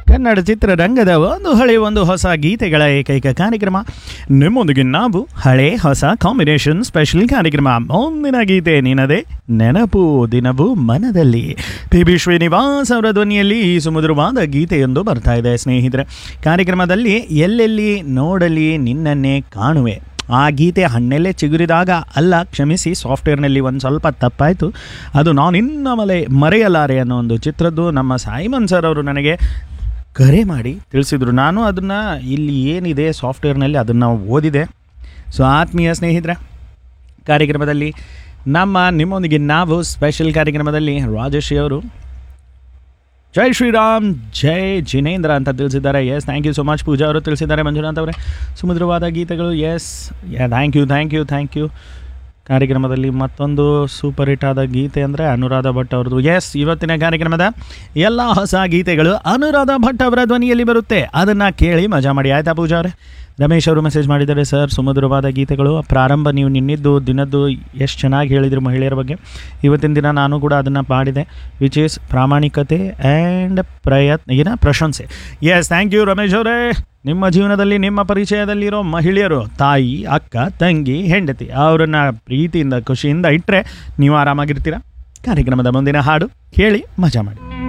ಕನ್ನಡ ಚಿತ್ರರಂಗದ ಒಂದು ಹಳೆ ಒಂದು ಹೊಸ ಗೀತೆಗಳ ಏಕೈಕ ಕಾರ್ಯಕ್ರಮ ನಿಮ್ಮೊಂದಿಗೆ ನಾವು ಹಳೆ ಹೊಸ ಕಾಂಬಿನೇಷನ್ ಸ್ಪೆಷಲ್ ಕಾರ್ಯಕ್ರಮ ಮುಂದಿನ ಗೀತೆ ನಿನದೆ ನೆನಪು ದಿನವೂ ಮನದಲ್ಲಿ ಪಿ ಬಿ ಶ್ರೀನಿವಾಸ್ ಅವರ ಧ್ವನಿಯಲ್ಲಿ ಈ ಸುಮಧುರವಾದ ಗೀತೆಯೊಂದು ಬರ್ತಾ ಇದೆ ಸ್ನೇಹಿತರೆ ಕಾರ್ಯಕ್ರಮದಲ್ಲಿ ಎಲ್ಲೆಲ್ಲಿ ನೋಡಲಿ ನಿನ್ನನ್ನೇ ಕಾಣುವೆ ಆ ಗೀತೆ ಹಣ್ಣೆಲ್ಲೇ ಚಿಗುರಿದಾಗ ಅಲ್ಲ ಕ್ಷಮಿಸಿ ಸಾಫ್ಟ್ವೇರ್ನಲ್ಲಿ ಒಂದು ಸ್ವಲ್ಪ ತಪ್ಪಾಯಿತು ಅದು ನಾನು ಇನ್ನ ಮಲೆ ಮರೆಯಲಾರೆ ಅನ್ನೋ ಒಂದು ಚಿತ್ರದ್ದು ನಮ್ಮ ಸೈಮನ್ ಸರ್ ಅವರು ನನಗೆ ಕರೆ ಮಾಡಿ ತಿಳಿಸಿದರು ನಾನು ಅದನ್ನು ಇಲ್ಲಿ ಏನಿದೆ ಸಾಫ್ಟ್ವೇರ್ನಲ್ಲಿ ಅದನ್ನು ಓದಿದೆ ಸೊ ಆತ್ಮೀಯ ಸ್ನೇಹಿತರೆ ಕಾರ್ಯಕ್ರಮದಲ್ಲಿ ನಮ್ಮ ನಿಮ್ಮೊಂದಿಗೆ ನಾವು ಸ್ಪೆಷಲ್ ಕಾರ್ಯಕ್ರಮದಲ್ಲಿ ರಾಜಶ್ರೀ ಅವರು ಜೈ ಶ್ರೀರಾಮ್ ಜೈ ಜಿನೇಂದ್ರ ಅಂತ ತಿಳಿಸಿದ್ದಾರೆ yes thank you so much Pooja ಅವರು ತಿಳಿಸಿದ್ದಾರೆ ಮಂಜುನಾಥ್ ಅವರೇ ಸುಮಧುರವಾದ ಗೀತೆಗಳು yes thank you thank you thank you ಕಾರ್ಯಕ್ರಮದಲ್ಲಿ ಮತ್ತೊಂದು ಸೂಪರ್ ಹಿಟ್ ಆದ ಗೀತೆ ಅಂದರೆ ಅನುರಾಧ ಭಟ್ ಅವ್ರದ್ದು ಎಸ್ ಇವತ್ತಿನ ಕಾರ್ಯಕ್ರಮದ ಎಲ್ಲ ಹೊಸ ಗೀತೆಗಳು ಅನುರಾಧ ಭಟ್ ಅವರ ಧ್ವನಿಯಲ್ಲಿ ಬರುತ್ತೆ ಅದನ್ನು ಕೇಳಿ ಮಜಾ ಮಾಡಿ ಆಯ್ತಾ ಪೂಜಾ ಅವರೇ ರಮೇಶ್ ಅವರು ಮೆಸೇಜ್ ಮಾಡಿದ್ದಾರೆ ಸರ್ ಸುಮಧುರವಾದ ಗೀತೆಗಳು ಪ್ರಾರಂಭ ನೀವು ನಿನ್ನಿದ್ದು ದಿನದ್ದು ಎಷ್ಟು ಚೆನ್ನಾಗಿ ಹೇಳಿದ್ರು ಮಹಿಳೆಯರ ಬಗ್ಗೆ ಇವತ್ತಿನ ದಿನ ನಾನು ಕೂಡ ಅದನ್ನು ಪಾಡಿದೆ ವಿಚ್ ಈಸ್ ಪ್ರಾಮಾಣಿಕತೆ ಆ್ಯಂಡ್ ಪ್ರಯತ್ನ ಏನ ಪ್ರಶಂಸೆ ಎಸ್ ಥ್ಯಾಂಕ್ ಯು ರಮೇಶ್ ಅವರೇ ನಿಮ್ಮ ಜೀವನದಲ್ಲಿ ನಿಮ್ಮ ಪರಿಚಯದಲ್ಲಿರೋ ಮಹಿಳೆಯರು ತಾಯಿ ಅಕ್ಕ ತಂಗಿ ಹೆಂಡತಿ ಅವರನ್ನು ಪ್ರೀತಿಯಿಂದ ಖುಷಿಯಿಂದ ಇಟ್ಟರೆ ನೀವು ಆರಾಮಾಗಿರ್ತೀರಾ ಕಾರ್ಯಕ್ರಮದ ಮುಂದಿನ ಹಾಡು ಕೇಳಿ ಮಜಾ ಮಾಡಿ